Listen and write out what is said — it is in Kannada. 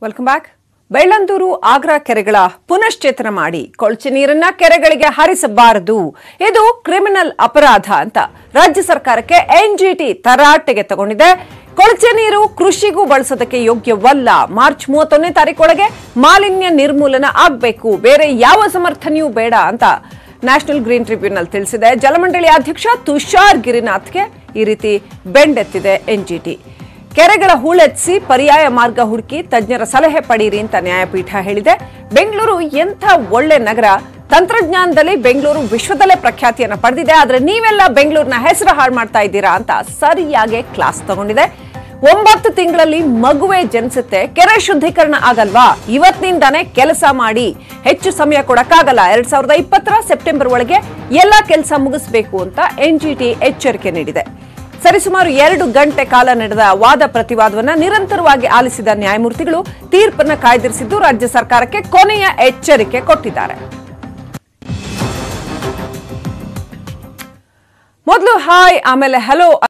ವೆಲ್ಕಮ್ ಬ್ಯಾಕ್ ಬೆಳ್ಳಂದೂರು ಆಗ್ರಾ ಕೆರೆಗಳ ಪುನಶ್ಚೇತನ ಮಾಡಿ ಕೊಳಚೆ ನೀರನ್ನ ಕೆರೆಗಳಿಗೆ ಹರಿಸಬಾರದು ಇದು ಕ್ರಿಮಿನಲ್ ಅಪರಾಧ ಅಂತ ರಾಜ್ಯ ಸರ್ಕಾರಕ್ಕೆ ಎನ್ಜಿಟಿ ತರಾಟೆಗೆ ತಗೊಂಡಿದೆ ಕೊಳಚೆ ನೀರು ಕೃಷಿಗೂ ಬಳಸೋದಕ್ಕೆ ಯೋಗ್ಯವಲ್ಲ ಮಾರ್ಚ್ ಮೂವತ್ತೊಂದನೇ ತಾರೀಕೊಳಗೆ ಮಾಲಿನ್ಯ ನಿರ್ಮೂಲನ ಆಗಬೇಕು ಬೇರೆ ಯಾವ ಸಮರ್ಥನೆಯೂ ಬೇಡ ಅಂತ ನ್ಯಾಷನಲ್ ಗ್ರೀನ್ ಟ್ರಿಬ್ಯುನಲ್ ತಿಳಿಸಿದೆ ಜಲಮಂಡಳಿ ಅಧ್ಯಕ್ಷ ತುಷಾರ್ ಗಿರಿನಾಥ್ಗೆ ಈ ರೀತಿ ಬೆಂಡೆತ್ತಿದೆ ಎನ್ಜಿಟಿ ಕೆರೆಗಳ ಹೂಳೆತ್ಸಿ ಪರ್ಯಾಯ ಮಾರ್ಗ ಹುಡುಕಿ ತಜ್ಞರ ಸಲಹೆ ಪಡೀರಿ ಅಂತ ನ್ಯಾಯಪೀಠ ಹೇಳಿದೆ ಬೆಂಗಳೂರು ಎಂಥ ಒಳ್ಳೆ ನಗರ ತಂತ್ರಜ್ಞಾನದಲ್ಲಿ ಬೆಂಗಳೂರು ವಿಶ್ವದಲ್ಲೇ ಪ್ರಖ್ಯಾತಿಯನ್ನು ಪಡೆದಿದೆ ಆದ್ರೆ ನೀವೆಲ್ಲ ಬೆಂಗಳೂರಿನ ಹೆಸರು ಹಾಳು ಮಾಡ್ತಾ ಇದ್ದೀರಾ ಅಂತ ಸರಿಯಾಗಿ ಕ್ಲಾಸ್ ತಗೊಂಡಿದೆ ಒಂಬತ್ತು ತಿಂಗಳಲ್ಲಿ ಮಗುವೆ ಜನಿಸುತ್ತೆ ಕೆರೆ ಶುದ್ಧೀಕರಣ ಆಗಲ್ವಾ ಇವತ್ತಿನಿಂದಾನೇ ಕೆಲಸ ಮಾಡಿ ಹೆಚ್ಚು ಸಮಯ ಕೊಡಕ್ಕಾಗಲ್ಲ ಎರಡ್ ಸಾವಿರದ ಇಪ್ಪತ್ತರ ಸೆಪ್ಟೆಂಬರ್ ಒಳಗೆ ಎಲ್ಲಾ ಕೆಲಸ ಮುಗಿಸಬೇಕು ಅಂತ ಎನ್ಜಿಟಿ ಎಚ್ಚರಿಕೆ ನೀಡಿದೆ ಸರಿಸುಮಾರು ಎರಡು ಗಂಟೆ ಕಾಲ ನಡೆದ ವಾದ ಪ್ರತಿವಾದವನ್ನ ನಿರಂತರವಾಗಿ ಆಲಿಸಿದ ನ್ಯಾಯಮೂರ್ತಿಗಳು ತೀರ್ಪನ್ನ ಕಾಯ್ದಿರಿಸಿದ್ದು ರಾಜ್ಯ ಸರ್ಕಾರಕ್ಕೆ ಕೊನೆಯ ಎಚ್ಚರಿಕೆ ಕೊಟ್ಟಿದ್ದಾರೆ ಮೊದಲು ಹಾಯ್ ಆಮೇಲೆ ಹಲೋ